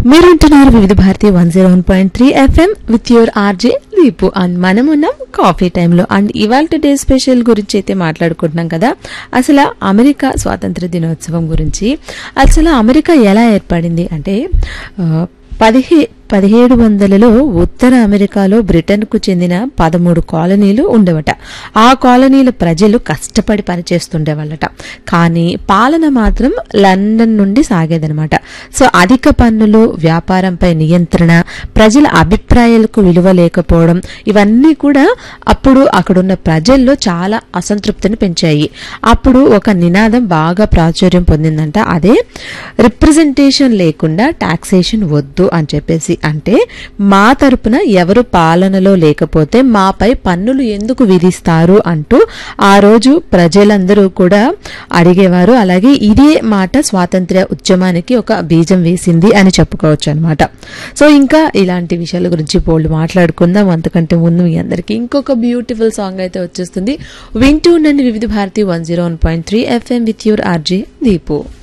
మీరుంటున్నారు Vividh Bharati one zero one point three FM with your RJ Deepu and మనం ఉన్నాం coffee టైంలో and ఇవాళ డే స్పెషల్ గురించి అయితే మాట్లాడుకుంటున్నాం కదా అసలు అమెరికా స్వాతంత్ర దినోత్సవం గురించి అసలు అమెరికా ఎలా ఏర్పడింది అంటే ఆ, పదిహే పదిహేడు వందలలో ఉత్తర అమెరికాలో బ్రిటన్కు చెందిన పదమూడు కాలనీలు ఉండేవట ఆ కాలనీల ప్రజలు కష్టపడి పనిచేస్తుండేవాళ్ళట కానీ పాలన మాత్రం లండన్ నుండి సాగేదనమాట సో అధిక పన్నులు వ్యాపారంపై నియంత్రణ ప్రజల అభిప్రాయాలకు విలువ లేకపోవడం ఇవన్నీ కూడా అప్పుడు అక్కడున్న ప్రజల్లో చాలా అసంతృప్తిని పెంచాయి అప్పుడు ఒక నినాదం బాగా ప్రాచుర్యం పొందిందంట అదే రిప్రజెంటేషన్ లేకుండా టాక్సేషన్ వద్దు అని చెప్పేసి అంటే మా తరపున ఎవరు పాలనలో లేకపోతే మాపై పన్నులు ఎందుకు విధిస్తారు అంటూ ఆ రోజు ప్రజలందరూ కూడా అడిగేవారు అలాగే ఇదే మాట స్వాతంత్ర్య ఉద్యమానికి ఒక బీజం వేసింది అని చెప్పుకోవచ్చు అనమాట సో ఇంకా ఇలాంటి విషయాల గురించి బోల్డ్ మాట్లాడుకుందాం అంతకంటే ముందు మీ అందరికీ ఇంకొక బ్యూటిఫుల్ సాంగ్ అయితే వచ్చేస్తుంది వింటూ ఉండండి Vividh Bharati one zero one point three FM with your RJ Deepu